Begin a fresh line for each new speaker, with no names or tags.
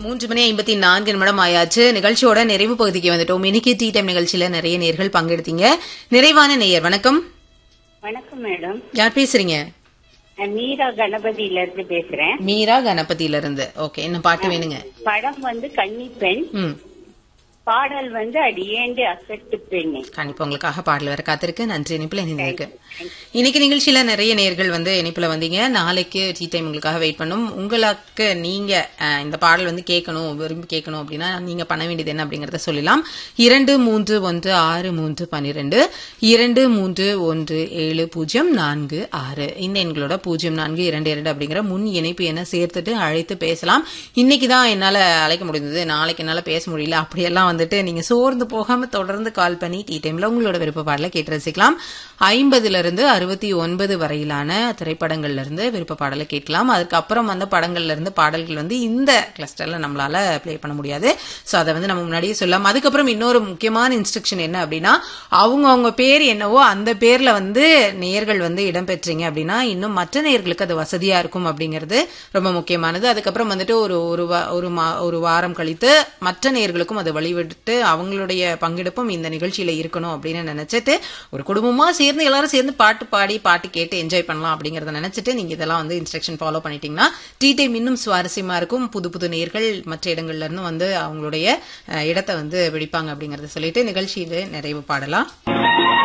மூன்று மணி ஐம்பத்தி நான்கு நிமிடம் ஆயாச்சு நிகழ்ச்சியோட நிறைவு பகுதிக்கு வந்துட்டோம் இன்னைக்கு டீ டைம் நிகழ்ச்சியில நிறைய நேர்கள் பங்கெடுத்தீங்க நிறைவான நேயர் வணக்கம்
வணக்கம் மேடம்
யார் பேசுறீங்க
நான் மீரா கணபதியில இருந்து பேசுறேன்
மீரா கணபதியில இருந்து ஓகே என்ன பாட்டு வேணுங்க
படம் வந்து கன்னி பெண்
ம்
பாடல் வந்து அடியேண்டு அசட்டு பெண்ணே
கண்டிப்பா உங்களுக்காக பாடல் வர காத்திருக்கு நன்றி இனிப்புல இணைந்திருக்கு இன்னைக்கு நிகழ்ச்சியில நிறைய நேர்கள் வந்து இனிப்புல வந்தீங்க நாளைக்கு டீ டைம் உங்களுக்காக வெயிட் பண்ணும் உங்களுக்கு நீங்க அஹ், இந்த பாடல் வந்து கேட்கணும் விரும்பி கேட்கணும் அப்படின்னா நீங்க பண்ண வேண்டியது என்ன அப்படிங்கறத சொல்லலாம் இரண்டு மூன்று ஒன்று ஆறு மூன்று பன்னிரெண்டு இரண்டு மூன்று ஒன்று ஏழு பூஜ்ஜியம் நான்கு ஆறு இந்த எண்களோட பூஜ்ஜியம் நான்கு இரண்டு இரண்டு அப்படிங்கிற முன் இணைப்பு என சேர்த்துட்டு அழைத்து பேசலாம் இன்னைக்கு தான் என்னால அழைக்க முடிந்தது நாளைக்கு என்னால பேச முடியல அப்படியெல்லாம் வந்துட்டு நீங்க சோர்ந்து போகாம தொடர்ந்து கால் பண்ணி டீ டைம்ல உங்களோட விருப்ப பாடலை கேட்டு ரசிக்கலாம் ஐம்பதுல இருந்து அறுபத்தி ஒன்பது வரையிலான திரைப்படங்கள்ல இருந்து விருப்ப பாடலை கேட்கலாம் அதுக்கப்புறம் வந்த படங்கள்ல இருந்து பாடல்கள் வந்து இந்த கிளஸ்டர்ல நம்மளால ப்ளே பண்ண முடியாது சோ அதை வந்து நம்ம முன்னாடியே சொல்லலாம் அதுக்கப்புறம் இன்னொரு முக்கியமான இன்ஸ்ட்ரக்ஷன் என்ன அப்படின்னா அவங்க அவங்க பேர் என்னவோ அந்த பேர்ல வந்து நேர்கள் வந்து இடம்பெற்றீங்க அப்படின்னா இன்னும் மற்ற நேர்களுக்கு அது வசதியா இருக்கும் அப்படிங்கிறது ரொம்ப முக்கியமானது அதுக்கப்புறம் வந்துட்டு ஒரு ஒரு வா- ஒரு மா- ஒரு வாரம் கழித்து மற்ற நேர்களுக்கும் அது வழிவிட்டு அவங்களுடைய பங்கெடுப்பும் இந்த நிகழ்ச்சியில இருக்கணும் அப்படின்னு நினைச்சிட்டு ஒரு குடும்பமா சேர்ந்து எல்லாரும் சேர்ந்து பாட்டு பாடி பாட்டு கேட்டு என்ஜாய் பண்ணலாம் அப்படிங்கறத நினைச்சிட்டு நீங்க இதெல்லாம் வந்து இன்ஸ்ட்ரக்ஷன் ஃபாலோ பண்ணிட்டீங்கன்னா டீ டைம் இன்னும் சுவாரஸ்யமா இருக்கும் புது புது நேர்கள் மற்ற இடங்கள்ல இருந்து வந்து அவங்களுடைய அஹ், இடத்தை வந்து பிடிப்பாங்க அப்படிங்கறத சொல்லிட்டு நிகழ்ச்சியில நிறைவு பாடலாம்